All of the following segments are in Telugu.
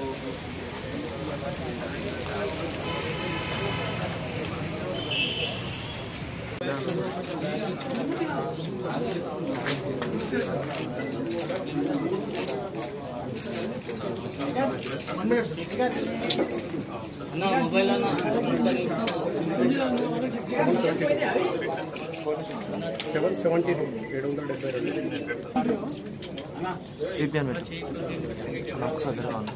నా మొబైల్ అన్న ఒక్క నిమిషం. సెవెన్ సెవెంటీ ఏడు వందల డెబ్బై రెండు సిపిఎన్ పెట్టి ఒకసారి జరగాలి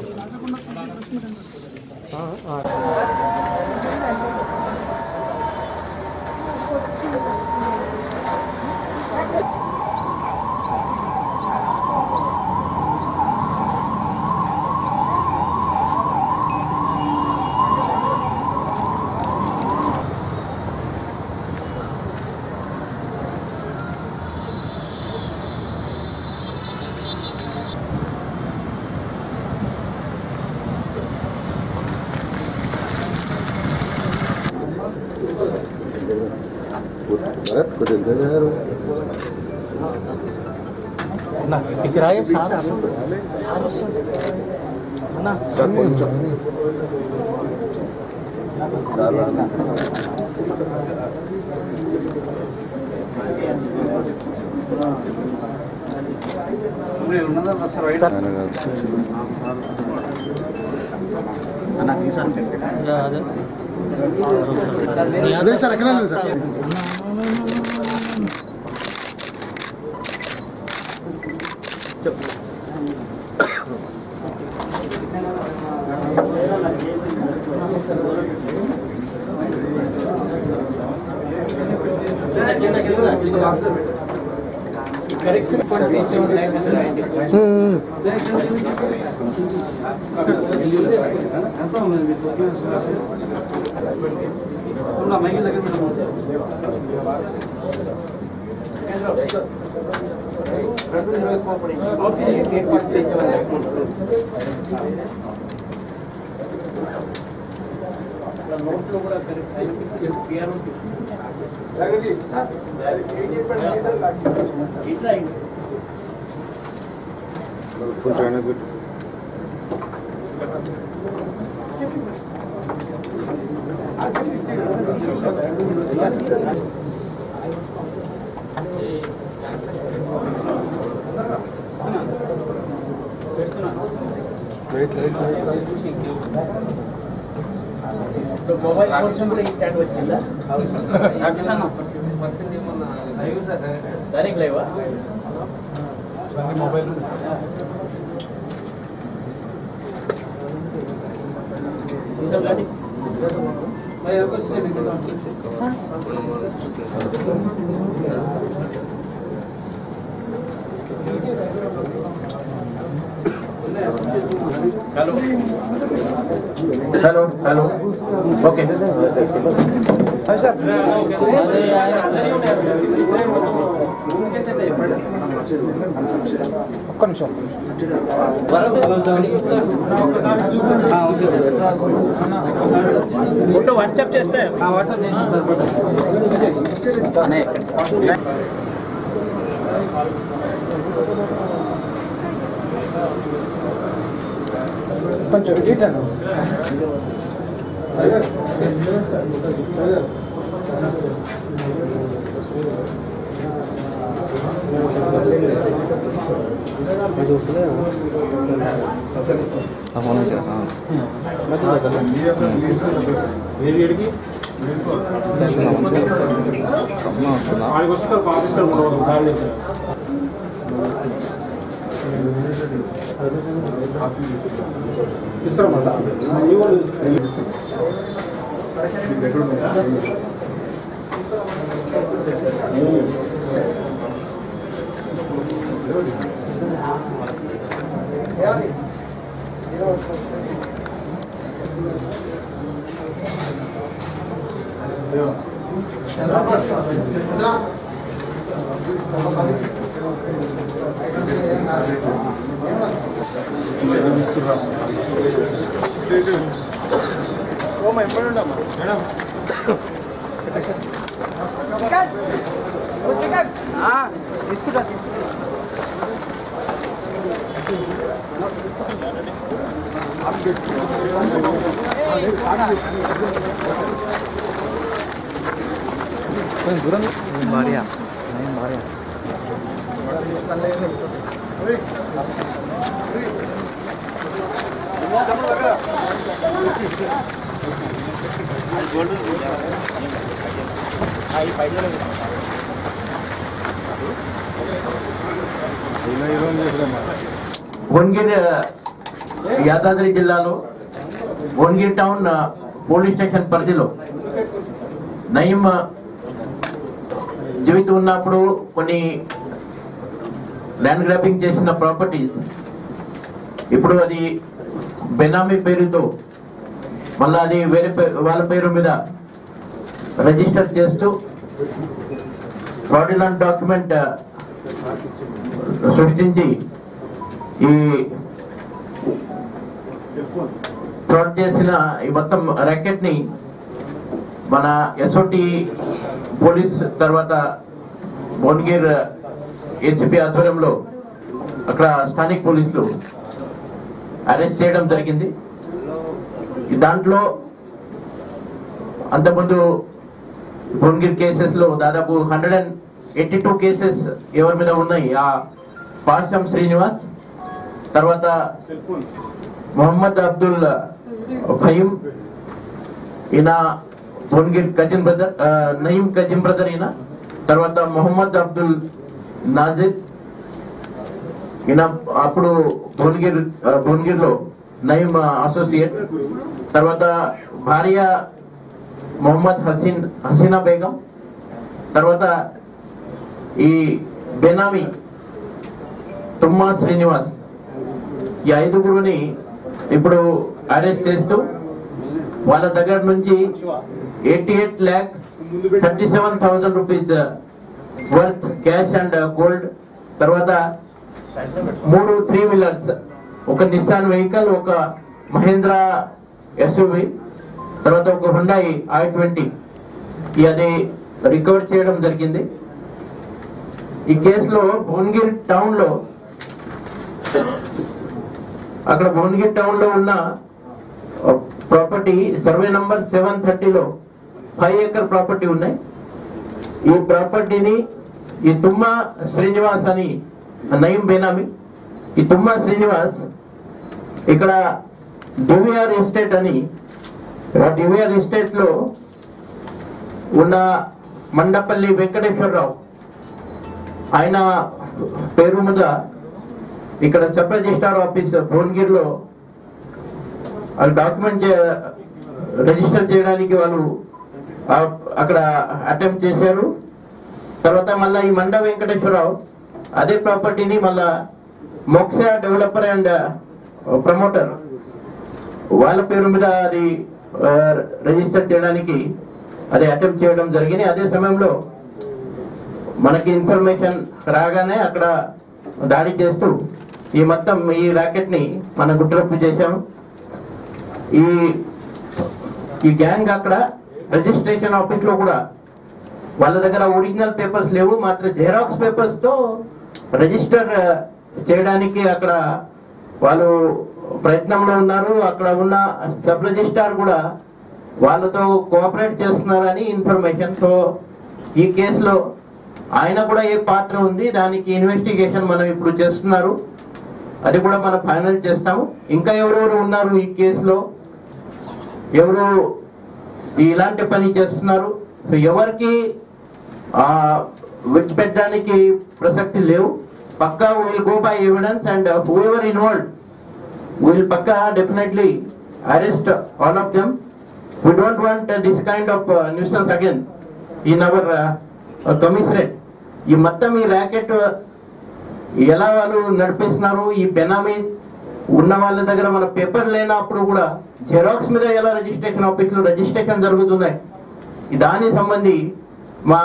భరత్ కొంచెం దగ్గర ఇంటికి రాయే సార్ వస్తుంది సార్ వస్తుంది అన్న సార్ కొంచెం సార్ అదే లేదు సార్ ఎక్కడ లేదు సార్ కొంచెం వెనక్కి పెట్టు. Right right right right mobile phones కూడా ఈ స్టాండ్ వచ్చిందా డైరెక్ట్ లైవా మొబైల్ హలో హలో ఓకే ఒక్క నిమిషం ఫోటో వాట్సాప్ చేస్తే కొంచెం ఇటను తీసుకుంటా తీసుకుంటా భువనగిరి యాదాద్రి జిల్లాలో భువనగిరి టౌన్ ఆ, పోలీస్ స్టేషన్ పరిధిలో నయం ఆ, జీవితం ఉన్నప్పుడు కొన్ని ల్యాండ్ గ్రాబింగ్ చేసిన ప్రాపర్టీస్ ఇప్పుడు అది బెనామీ పేరుతో మళ్ళీ అది వేరే పే- వాళ్ళ పేరు మీద రిజిస్టర్ చేస్తూ ఫ్రాడిలెంట్ డాక్యుమెంట్ సృష్టించి ఈ ఫ్రాడ్ చేసిన ఈ మొత్తం ర్యాకెట్ ని మన ఎస్ఓటి పోలీస్ తర్వాత భువనగిర్ ఏసీపీ ఆధ్వర్యంలో అక్కడ స్థానిక పోలీసులు అరెస్ట్ చేయడం జరిగింది ఈ దాంట్లో అంతకుముందు భువనగిర్ కేసెస్ లో దాదాపు hundred and eighty two cases ఎవరి మీద ఉన్నాయి ఆ పాషం శ్రీనివాస్ తర్వాత మొహమ్మద్ అబ్దుల్ ఫహీం ఈయన Bhuvanagir cousin brother Nayeem cousin brother ఈయన తర్వాత మొహమ్మద్ అబ్దుల్ నాజిర్ ఈయన అప్పుడు భువనగిర్ భువనగిర్లో నయీం అసోసియేట్ తర్వాత భార్య మొహమ్మద్ హసీన్ హసీనా బేగం తర్వాత ఈ బెనామీ తుమ్మా శ్రీనివాస్ ఈ ఐదుగురుని ఇప్పుడు అరెస్ట్ చేస్తూ వాళ్ళ దగ్గర నుంచి eighty eight lakh thirty seven thousand rupees worth cash and gold తర్వాత మూడు త్రీ వీలర్స్ ఒక నిస్సాన్ వెహికల్ ఒక మహేంద్ర ఎస్యూవి తర్వాత ఒక హుండాయి ఐ ట్వంటీ అది రికవర్ చేయడం జరిగింది ఈ కేసులో భువనగిరి టౌన్ లో అక్కడ భువనగిరి టౌన్ లో ఉన్న ప్రాపర్టీ సర్వే నంబర్ సెవెన్ థర్టీలో ఫైవ్ ఏకర్ ప్రాపర్టీ ఉన్నాయి ఈ ప్రాపర్టీని ఈ తుమ్మ శ్రీనివాస్ అని నయం బేనామి ఈ తుమ్మ శ్రీనివాస్ ఇక్కడ డివిఆర్ ఎస్టేట్ అని ఆ డివిఆర్ ఎస్టేట్ లో ఉన్న మండపల్లి వెంకటేశ్వరరావు ఆయన పేరు మీద ఇక్కడ సబ్ రిజిస్టార్ ఆఫీస్ భువనగిరిలో వాళ్ళు డాక్యుమెంట్ రిజిస్టర్ చేయడానికి వాళ్ళు ఆ- అక్కడ అటెంప్ట్ చేశారు తర్వాత మళ్ళీ ఈ మండ వెంకటేశ్వరరావు అదే ప్రాపర్టీని మళ్ళా మోక్సా డెవలపర్ అండ్ ప్రమోటర్ వాళ్ళ పేరు మీద అది ఆ, రిజిస్టర్ చేయడానికి అది అటెంప్ట్ చేయడం జరిగింది అదే సమయంలో మనకి ఇన్ఫర్మేషన్ రాగానే అక్కడ దాడి చేస్తూ ఈ మొత్తం ఈ రాకెట్ ని మనం గుట్టురప్పు చేశాం ఈ ఈ గ్యాంగ్ అక్కడ రిజిస్ట్రేషన్ ఆఫీస్ లో కూడా వాళ్ళ దగ్గర ఒరిజినల్ పేపర్స్ లేవు మాత్రం జెరాక్స్ పేపర్స్ తో రిజిస్టర్ చేయడానికి అక్కడ వాళ్ళు ప్రయత్నంలో ఉన్నారు అక్కడ ఉన్న సబ్ రిజిస్ట్రార్ కూడా వాళ్ళతో కోఆపరేట్ చేస్తున్నారని ఇన్ఫర్మేషన్ సో ఈ కేసులో ఆయన కూడా ఏ పాత్ర ఉంది దానికి ఇన్వెస్టిగేషన్ మనం ఇప్పుడు చేస్తున్నారు అది కూడా మనం ఫైనల్ చేస్తాము ఇంకా ఎవరెవరు ఉన్నారు ఈ కేసులో ఎవరు ఇలాంటి పని చేస్తున్నారు సో ఎవరికి ఆ, విడిచిపెట్టడానికి ప్రసక్తి లేవు పక్కా will go by evidence and who involve will పక్కా definitely arrest all of them we don't want uh, this kind of uh, nuisance again in our uh, uh, commissariat ఈ మొత్తం ఈ ర్యాకెట్ ఎలా వాళ్ళు నడిపిస్తున్నారు ఈ బెనామీ ఉన్న వాళ్ళ దగ్గర మన పేపర్ లేనప్పుడు కూడా జెరాక్స్ మీద ఎలా రిజిస్ట్రేషన్ ఆఫీస్ లో రిజిస్ట్రేషన్ జరుగుతున్నాయి ఈ దాని సంబంధి మా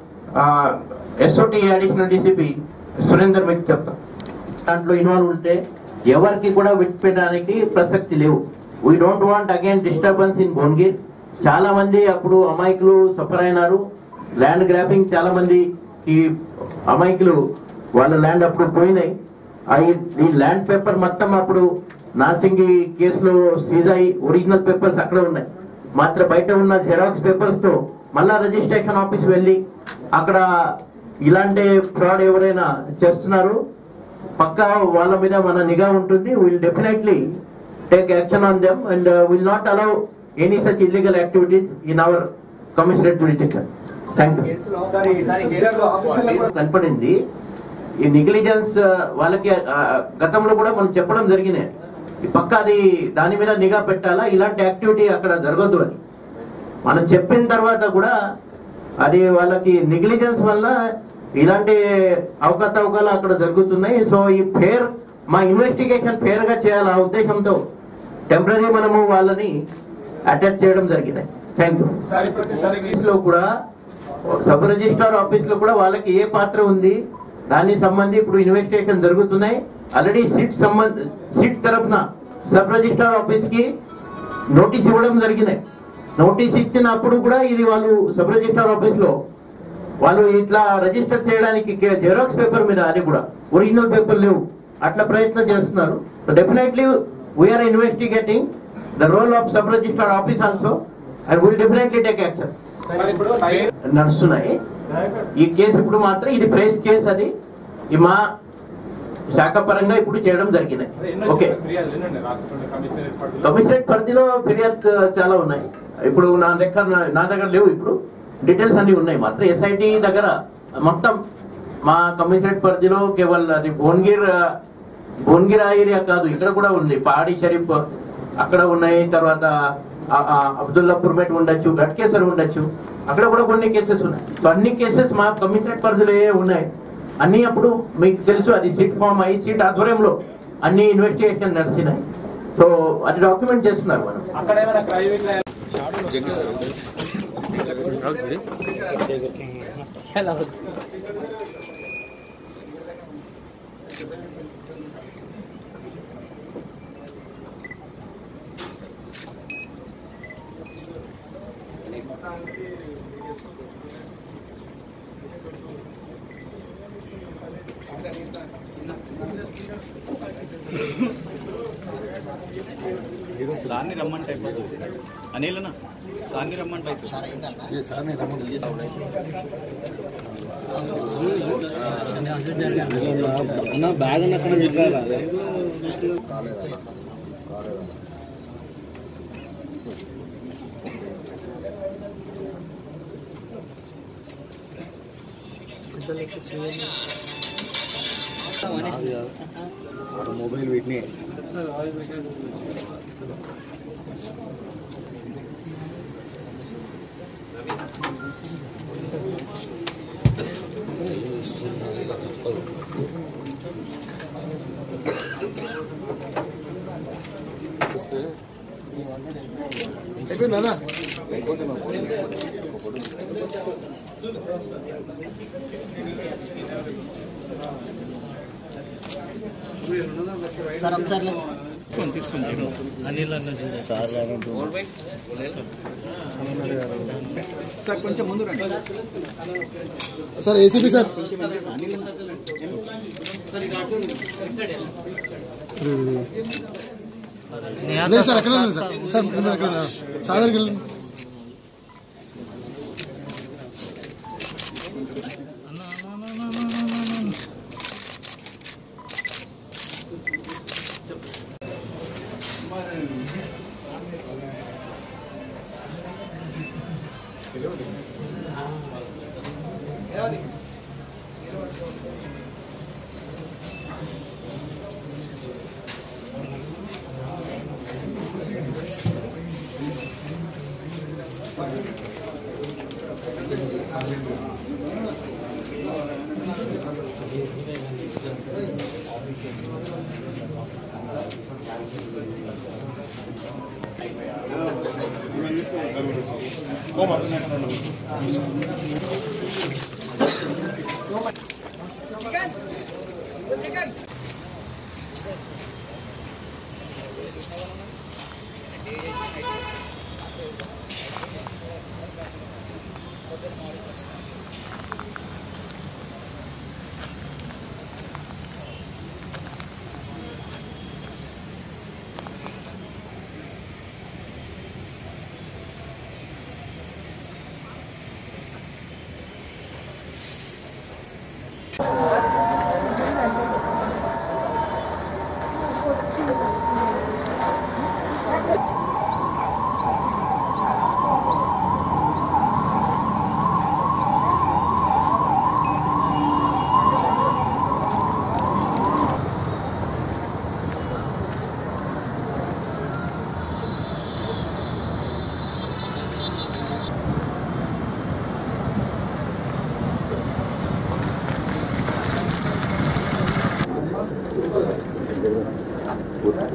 ఎస్ఓటి అడిషనల్ డీసీపీ సురేందర్ మీకు చెప్తాం దాంట్లో ఇన్వాల్వ్ ఉంటే ఎవరికి కూడా విడిచిపెట్టడానికి ప్రసక్తి లేవు we don't want again disturbance in Bhuvanagir చాలా మంది అప్పుడు అమాయకులు సఫర్ అయినారు ల్యాండ్ గ్రాబింగ్ చాలా మంది ఈ అమాయకులు వాళ్ళ ల్యాండ్ అప్పుడు పోయినాయి ఆ ఈ- ఈ ల్యాండ్ పేపర్ మొత్తం అప్పుడు నార్సింగి కేసులో సీజ్ అయి ఒరిజినల్ పేపర్స్ అక్కడ ఉన్నాయి మాత్రం బయట ఉన్న జెరాక్స్ పేపర్స్ తో మళ్ళా రిజిస్ట్రేషన్ ఆఫీస్ వెళ్ళి అక్కడ ఇలాంటి ఫ్రాడ్ ఎవరైనా చేస్తున్నారు పక్కా వాళ్ళ మీద మన నిఘా ఉంటుంది will definitely take action on them and will not allow any such illegal activities in our commissionerate jurisdiction thank you కనపడింది ఈ నెగ్లిజెన్స్ వాళ్ళకి ఆ, గతంలో కూడా మనం చెప్పడం జరిగినాయి ఈ పక్క అది దాని మీద నిఘా పెట్టాలా ఇలాంటి యాక్టివిటీ అక్కడ జరగదు అని మనం చెప్పిన తర్వాత కూడా అది వాళ్ళకి నెగ్లిజెన్స్ వల్ల ఇలాంటి అవకతవకలు అక్కడ జరుగుతున్నాయి సో ఈ ఫేర్ మా ఇన్వెస్టిగేషన్ ఫేర్ గా చేయాలి ఆ ఉద్దేశంతో టెంపరీ మనము వాళ్ళని అటాచ్ చేయడం జరిగింది థ్యాంక్ యూ లో కూడా సబ్ రిజిస్ట్రార్ ఆఫీస్ లో కూడా వాళ్ళకి ఏ పాత్ర ఉంది దానికి సంబంధి ఇప్పుడు ఇన్వెస్టిగేషన్ జరుగుతున్నాయి ఆల్రెడీ సిట్ సంబంధ సిట్ తరఫున సబ్ రిజిస్ట్రార్ ఆఫీస్ కి నోటీస్ ఇవ్వడం జరిగినాయి నోటీస్ ఇచ్చినప్పుడు కూడా ఇది వాళ్ళు సబ్ రిజిస్ట్రార్ ఆఫీస్ లో వాళ్ళు ఇట్లా రిజిస్టర్ చేయడానికి జెరాక్స్ పేపర్ మీద అది కూడా ఒరిజినల్ పేపర్ లేవు అట్లా ప్రయత్నం చేస్తున్నారు definitely we are investigating the role of sub registrar office also and will definitely take action నడుస్తున్నాయి ఈ కేసు ఇప్పుడు మాత్రం ఇది ప్రైస్ కేసు అది ఈ మా శాఖ పరంగా ఇప్పుడు చేయడం జరిగింది ఓకే కమిషనరేట్ పరిధిలో ఫిర్యాదు చాలా ఉన్నాయి ఇప్పుడు నా దగ్గర నా దగ్గర లేవు ఇప్పుడు డీటెయిల్స్ అన్ని ఉన్నాయి మాత్రం ఎస్ఐటి దగ్గర మొత్తం మా కమిషనరేట్ పరిధిలో కేవలం అది భువనగిర్ భువనగిర్ ఏరియా కాదు ఇక్కడ కూడా ఉంది పాడి షరీఫ్ అక్కడ ఉన్నాయి తర్వాత ఆ- ఆ అబ్దుల్లాపూర్ మెట్ ఉండొచ్చు గట్కేసర్ ఉండొచ్చు అక్కడ కూడా కొన్ని కేసెస్ ఉన్నాయి సో అన్ని కేసెస్ మా కమిషనరేట్ పరిధిలో ఏ ఉన్నాయి అన్ని అప్పుడు మీకు తెలుసు అది సీట్ ఫామ్ అయ్యి సీట్ ఆధ్వర్యంలో అన్ని ఇన్వెస్టిగేషన్ నడిచినాయి సో అది డాక్యుమెంట్ చేస్తున్నారు మనం అక్కడ ఏమైనా క్రై విక్రయ ఎలా సార్ని రమ్మంటే అయిపోతుంది అనిలనా సార్ని రమ్మంటే అవుతుంది అన్న బ్యాగ్ అన్న అక్కడ విగ్రహాలు మొబైల్ వీటిని అయిపోయిందా అనిల్ అన్న చూడండి. సార్ కొంచెం ముందు రండి సార్ ఏసీపీ సార్ నిహార్ లేదు సార్ ఎక్కడ లేదు సార్ సార్ మీరు ఎక్కడ సాగర్కి వెళ్ళండి అన్న, అన్న, అన్న, అన్న, అన్న, అన్న, అన్న.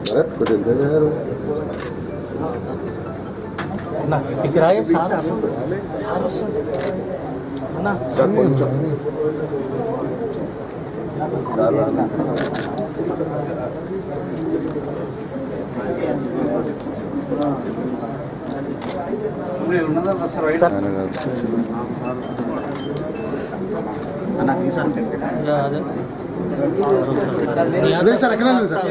భరత్ కొద్దిగా దగ్గర ఇంటికి రాయ సార్ వస్తుంది సార్ వస్తుంది అన్నా సార్ కొంచెం సార్ ఇంకా అదే అదే సార్ ఎక్కడ లేదు సార్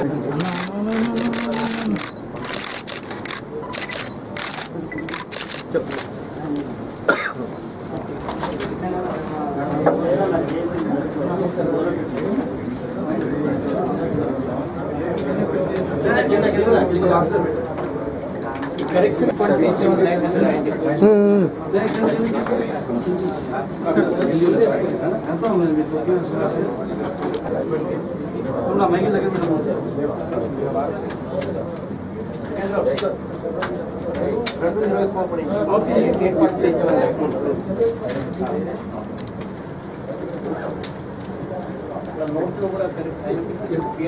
నోట్లో కూడా కరెక్ట్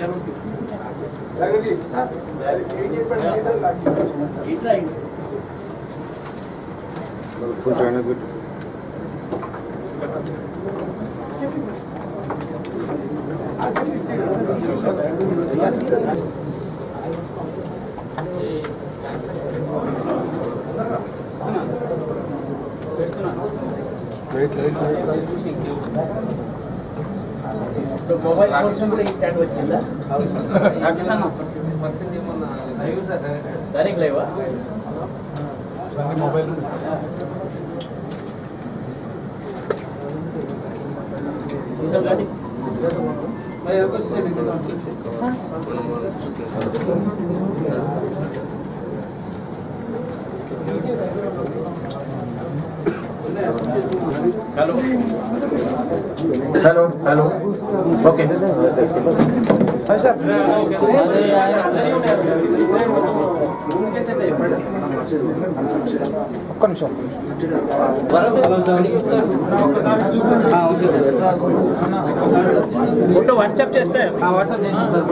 ఇట్లా కొంచెం వెనక్కి పెట్టు. మొబైల్ పోర్షన్ కూడా ఈ స్టాండ్ వచ్చిందా దానికి లేవా మొబైల్ కానీ hello hello hello okay photo WhatsApp చేస్తే వాట్సాప్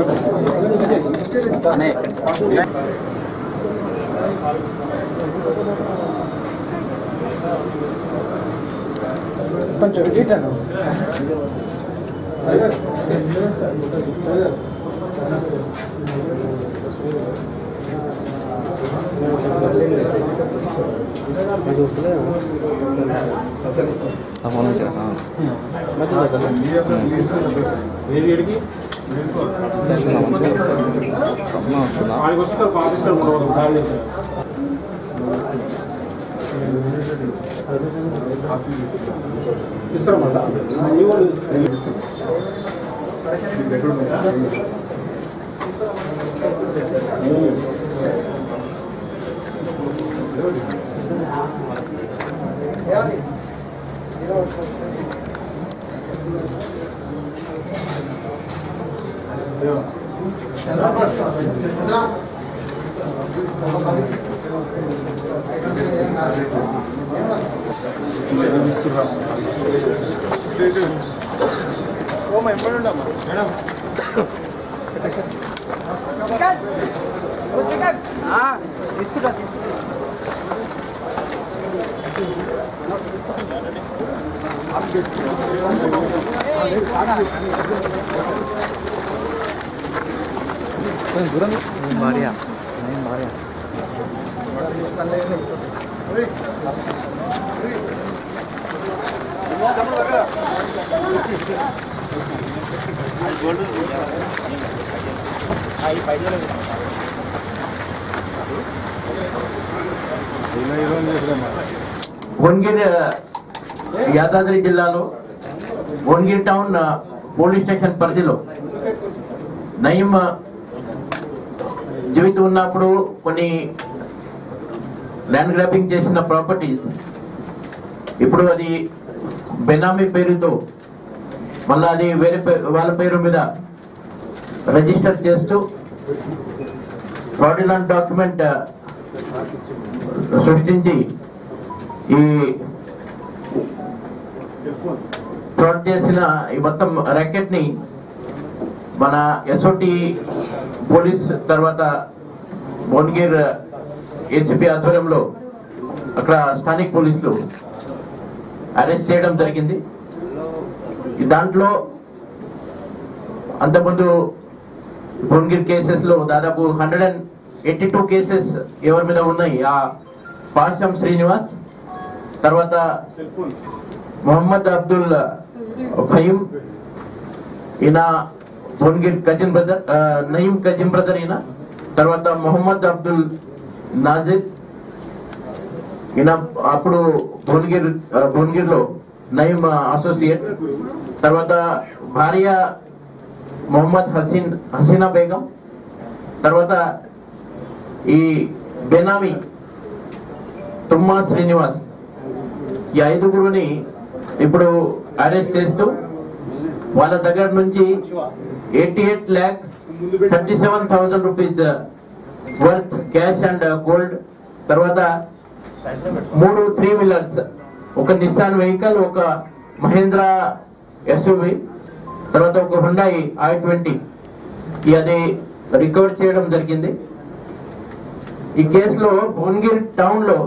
తీసుకుంటా తీసుకుంటా భార్య నేను భార్య భువనగిరి యాదాద్రి జిల్లాలో భువనగిరి టౌన్ ఆ, పోలీస్ స్టేషన్ పరిధిలో నయం ఆ, జీవితం ఉన్నప్పుడు కొన్ని ల్యాండ్ గ్రాబింగ్ చేసిన ప్రాపర్టీస్ ఇప్పుడు అది బెనామీ పేరుతో మళ్ళీ అది వేరే పే- వాళ్ళ పేరు మీద రిజిస్టర్ చేస్తూ ఫ్రాడిలెంట్ డాక్యుమెంట్ సృష్టించి ఈ ఫ్రాడ్ చేసిన ఈ మొత్తం ర్యాకెట్ ని మన ఎస్ఓటి పోలీస్ తర్వాత భువనగిర్ ఏసీపీ ఆధ్వర్యంలో అక్కడ స్థానిక పోలీసులు అరెస్ట్ చేయడం జరిగింది ఈ దాంట్లో అంతకుముందు భువనగిరి కేసెస్ లో దాదాపు hundred and eighty two cases ఎవరి మీద ఉన్నాయి ఆ పాషం శ్రీనివాస్ తర్వాత మొహమ్మద్ అబ్దుల్ ఫహీం ఈయన Bhuvanagiri cousin brother Nayeem cousin brother ఈయన తర్వాత మొహమ్మద్ అబ్దుల్ నాజిర్ ఈయన అప్పుడు భువనగిరి ఆ, భువనగిరిలో నయీం అసోసియేట్ తర్వాత భార్య మొహమ్మద్ హసీన్ హసీనా బేగం తర్వాత ఈ బెనామీ తుమ్మా శ్రీనివాస్ ఈ ఐదుగురుని ఇప్పుడు అరెస్ట్ చేస్తూ వాళ్ళ దగ్గర నుంచి eighty eight lakh thirty seven thousand rupees worth cash and gold తర్వాత మూడు త్రీ వీలర్స్ ఒక నిస్సాన్ వెహికల్ ఒక మహేంద్ర ఎస్యూవి తర్వాత ఒక హుండాయి ఐ ట్వంటీ అది రికవర్ చేయడం జరిగింది ఈ కేసులో భువనగిరి టౌన్ లో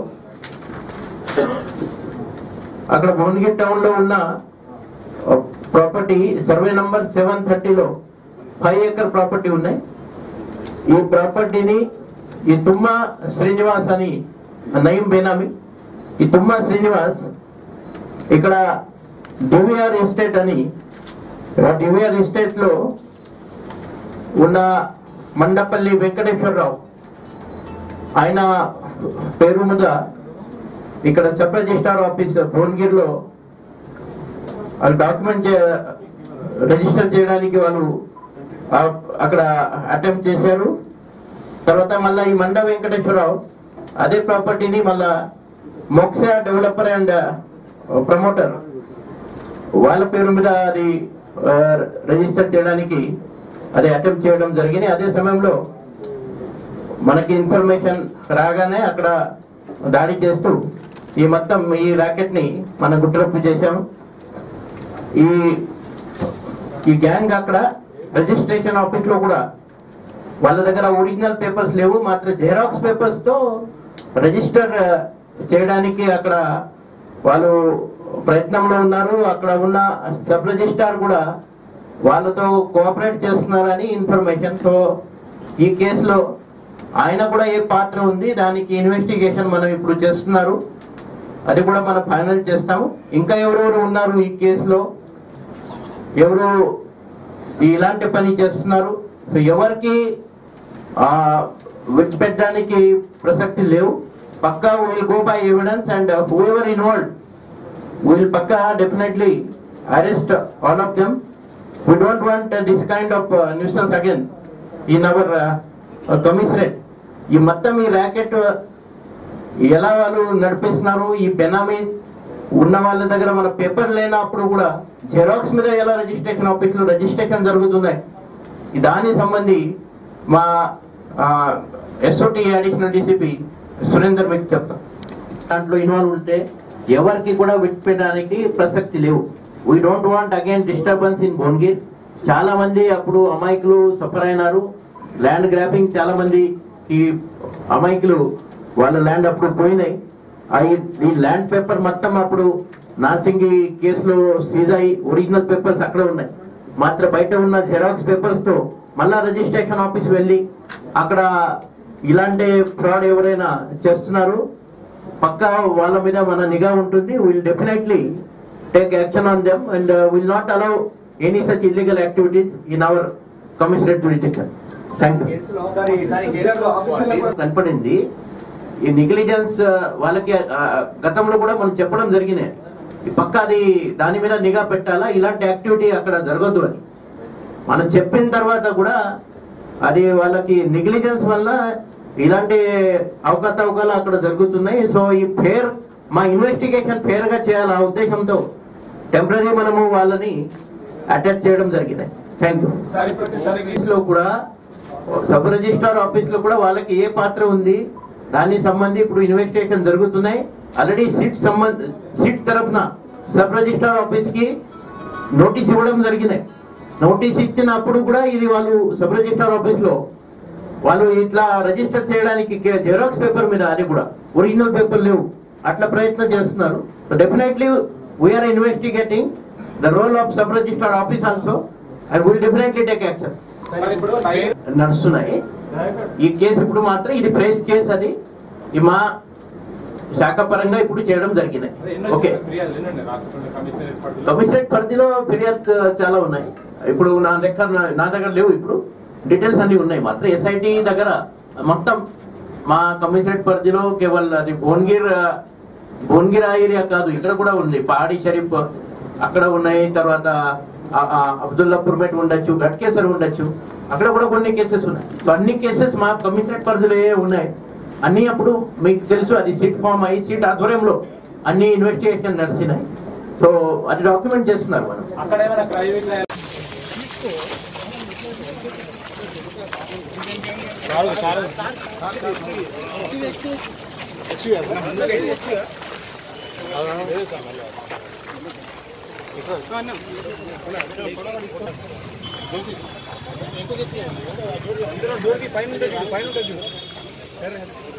అక్కడ భువనగిరి టౌన్ లో ఉన్న ప్రాపర్టీ సర్వే నంబర్ సెవెన్ థర్టీలో ఫైవ్ ఏకర్ ప్రాపర్టీ ఉన్నాయి ఈ ప్రాపర్టీని ఈ తుమ్మా శ్రీనివాస్ అని నయం బేనామి ఈ తుమ్మా శ్రీనివాస్ ఇక్కడ డివిఆర్ ఎస్టేట్ అని డివిఆర్ ఎస్టేట్ లో ఉన్న మండపల్లి వెంకటేశ్వరరావు ఆయన పేరు మీద ఇక్కడ సబ్ రిజిస్టార్ ఆఫీస్ భువనగిరిలో వాళ్ళు డాక్యుమెంట్ రిజిస్టర్ చేయడానికి వాళ్ళు ఆ- అక్కడ అటెంప్ట్ చేశారు తర్వాత మళ్ళా ఈ మండ వెంకటేశ్వరరావు అదే ప్రాపర్టీని మళ్ళా మోక్ష డెవలపర్ అండ్ ప్రమోటర్ వాళ్ళ పేరు మీద అది ఆ, రిజిస్టర్ చేయడానికి అది అటెంప్ట్ చేయడం జరిగింది అదే సమయంలో మనకి ఇన్ఫర్మేషన్ రాగానే అక్కడ దాడి చేస్తూ ఈ మొత్తం ఈ ర్యాకెట్ ని మనం గుట్టరప్పు చేశాము ఈ ఈ గ్యాంగ్ అక్కడ రిజిస్ట్రేషన్ ఆఫీస్ లో కూడా వాళ్ళ దగ్గర ఒరిజినల్ పేపర్స్ లేవు మాత్రం జెరాక్స్ పేపర్స్ తో రిజిస్టర్ చేయడానికి అక్కడ వాళ్ళు ప్రయత్నంలో ఉన్నారు అక్కడ ఉన్న సబ్ రిజిస్ట్రార్ కూడా వాళ్ళతో కోఆపరేట్ చేస్తున్నారని ఇన్ఫర్మేషన్ సో ఈ కేసులో ఆయన కూడా ఏ పాత్ర ఉంది దానికి ఇన్వెస్టిగేషన్ మనం ఇప్పుడు చేస్తున్నారు అది కూడా మనం ఫైనల్ చేస్తాము ఇంకా ఎవరెవరు ఉన్నారు ఈ కేసులో ఎవరు ఇలాంటి పని చేస్తున్నారు సో ఎవరికి ఆ, విడిచిపెట్టడానికి ప్రసక్తి లేవు పక్కా will go by evidence and who involve will పక్కా definitely arrest all of them we don't want this kind of nuisance again in our commissionerate ఈ మొత్తం ఈ ర్యాకెట్ ఎలా వాళ్ళు నడిపిస్తున్నారు ఈ బెనామీ ఉన్న వాళ్ళ దగ్గర మన పేపర్ లేనప్పుడు కూడా జెరాక్స్ మీద ఎలా రిజిస్ట్రేషన్ ఆఫీస్ లో రిజిస్ట్రేషన్ జరుగుతున్నాయి ఈ దానికి సంబంధి మా ఎస్ఓటి అడిషనల్ డీసీపీ సురేందర్ మీకు చెప్తాం దాంట్లో ఇన్వాల్వ్ ఉంటే ఎవరికి కూడా విడిచిపెట్టడానికి ప్రసక్తి లేవు we don't want again disturbance in Bhuvanagir చాలా మంది అప్పుడు అమాయకులు సఫర్ అయినారు ల్యాండ్ గ్రాపింగ్ చాలా మంది ఈ అమాయకులు వాళ్ళ ల్యాండ్ అప్పుడు పోయినాయి ఆ ఈ- ఈ ల్యాండ్ పేపర్ మొత్తం అప్పుడు నార్సింగి కేసులో సీజ్ అయి ఒరిజినల్ పేపర్స్ అక్కడ ఉన్నాయి మాత్రం బయట ఉన్న జెరాక్స్ పేపర్స్ తో మళ్ళా రిజిస్ట్రేషన్ ఆఫీస్ వెళ్ళి అక్కడ ఇలాంటి ఫ్రాడ్ ఎవరైనా చేస్తున్నారు పక్కా వాళ్ళ మీద మన నిఘా ఉంటుంది will definitely take action on them and will not allow any such illegal activities in our commissionerate jurisdiction thank you కనపడింది ఈ నెగ్లిజెన్స్ వాళ్ళకి ఆ, గతంలో కూడా మనం చెప్పడం జరిగింది ఈ పక్క అది దాని మీద నిఘా పెట్టాలా ఇలాంటి యాక్టివిటీ అక్కడ జరగదు అని మనం చెప్పిన తర్వాత కూడా అది వాళ్ళకి నెగ్లిజెన్స్ వల్ల ఇలాంటి అవకతవకలు అక్కడ జరుగుతున్నాయి సో ఈ ఫేర్ మా ఇన్వెస్టిగేషన్ ఫేర్ గా చేయాలి ఆ ఉద్దేశంతో టెంపరీ మనము వాళ్ళని అటాచ్ చేయడం జరిగింది థ్యాంక్ యూ లో కూడా సబ్ రిజిస్ట్రార్ ఆఫీస్ లో కూడా వాళ్ళకి ఏ పాత్ర ఉంది దానికి సంబంధి ఇప్పుడు ఇన్వెస్టిగేషన్ జరుగుతున్నాయి ఆల్రెడీ సీట్ సంబంధ సీట్ తరఫున సబ్ రిజిస్ట్రార్ ఆఫీస్ కి నోటీస్ ఇవ్వడం జరిగింది నోటీస్ ఇచ్చినప్పుడు కూడా ఇది వాళ్ళు సబ్ రిజిస్ట్రార్ ఆఫీస్ లో వాళ్ళు ఇట్లా రిజిస్టర్ చేయడానికి జెరాక్స్ పేపర్ మీద అది కూడా ఒరిజినల్ పేపర్ లేవు అట్లా ప్రయత్నం చేస్తున్నారు definitely we are investigating the role of sub register office also and will definitely take action నడుస్తున్నాయి ఈ కేసు ఇప్పుడు మాత్రం ఇది ప్రెస్ కేసు అది ఈ మా శాఖ పరంగా ఇప్పుడు చేయడం జరిగినాయి ఓకే కమిషనరేట్ పరిధిలో ఫిర్యాదు చాలా ఉన్నాయి ఇప్పుడు నా దగ్గర నా దగ్గర లేవు ఇప్పుడు డీటెయిల్స్ అన్ని ఉన్నాయి మాత్రం ఎస్ఐటి దగ్గర మొత్తం మా కమిషనరేట్ పరిధిలో కేవల్ అది భువనగిర్ భువనగిర్ ఆ ఏరియా కాదు ఇక్కడ కూడా ఉంది పహాడి షరీఫ్ అక్కడ ఉన్నాయి తర్వాత ఆ- ఆ అబ్దుల్లాపూర్ మెట్ ఉండొచ్చు గట్కేసర్ ఉండొచ్చు అక్కడ కూడా కొన్ని కేసెస్ ఉన్నాయి సో అన్ని కేసెస్ మా కమిషనరేట్ పరిధిలో ఏ ఉన్నాయి అన్ని అప్పుడు మీకు తెలుసు అది సీట్ ఫామ్ అయ్యి సీట్ ఆధ్వర్యంలో అన్ని ఇన్వెస్టిగేషన్ నడిచినాయి సో అది డాక్యుమెంట్ చేస్తున్నారు మనం అక్కడ ఏమైనా ప్రైవేట్ పైన పైన